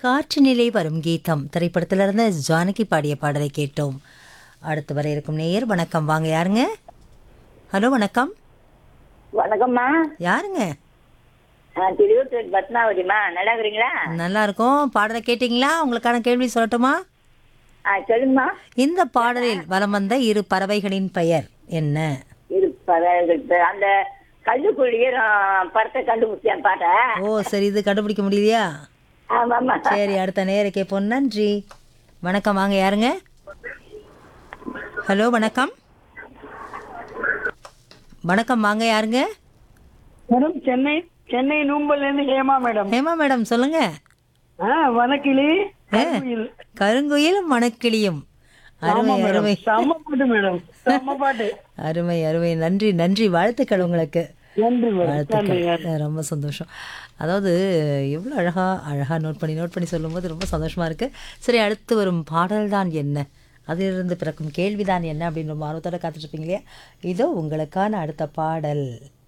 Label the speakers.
Speaker 1: காற்று நிலை வரும் கீதம் திரைப்படத்திலிருந்து ஜானகி பாடிய பாடலை கேட்டோம் அடுத்து வர இருக்கும் நேயர் வணக்கம் வாங்க யாருங்க ஹலோ வணக்கம்
Speaker 2: வணக்கம்மா
Speaker 1: யாருங்க
Speaker 2: நான் திருவத்தூர் பத்மாவதிம்மா நல்லா இருக்கிறீங்களா
Speaker 1: நல்லா இருக்கோம் பாடலை கேட்டிங்களா உங்களுக்கான கேள்வி சொல்லட்டுமா
Speaker 2: ஆ சொல்லுங்கம்மா
Speaker 1: இந்த பாடலில் வலம் வந்த இரு பறவைகளின் பெயர் என்ன
Speaker 2: இரு பரவாயில்ல. அந்த கல்லுக்குள்ளியே படத்தை கண்டுபிடிச்சேன் பாட்டை
Speaker 1: ஓ சரி இது கண்டுபிடிக்க முடியலையா
Speaker 2: ஆமாம்மா
Speaker 1: சரி அடுத்த நேர கேட்போம் நன்றி வணக்கம் வாங்க யாருங்க ஹலோ வணக்கம் வணக்கம் வாங்க யாருங்க
Speaker 3: மேடம் சென்னை சென்னை நூம்பல்ல இருந்து ஹேமா மேடம்
Speaker 1: ஹேமா மேடம் சொல்லுங்க
Speaker 3: ஆ வணக்கிளி
Speaker 1: ஏ, கருங்குயில் மணக்கிளியும் அருமை அருமை
Speaker 3: செம்ம பாட்டு மேடம் செம்ம பாட்டு
Speaker 1: அருமை அருமை நன்றி நன்றி வாழ்த்துக்கள் உங்களுக்கு
Speaker 3: நன்றி மேடம்
Speaker 1: வாழ்த்துக்கள் அஹ் ரொம்ப சந்தோஷம் அதாவது எவ்வளோ அழகா அழகா நோட் பண்ணி நோட் பண்ணி சொல்லும்போது ரொம்ப சந்தோஷமா இருக்கு சரி அடுத்து வரும் பாடல் தான் என்ன அதிலிருந்து பிறக்கும் கேள்விதான் என்ன அப்படின்னு ரொம்ப ஆர்வத்தோட காத்துட்டு இருப்பீங்க இல்லையா இதோ உங்களுக்கான அடுத்த பாடல்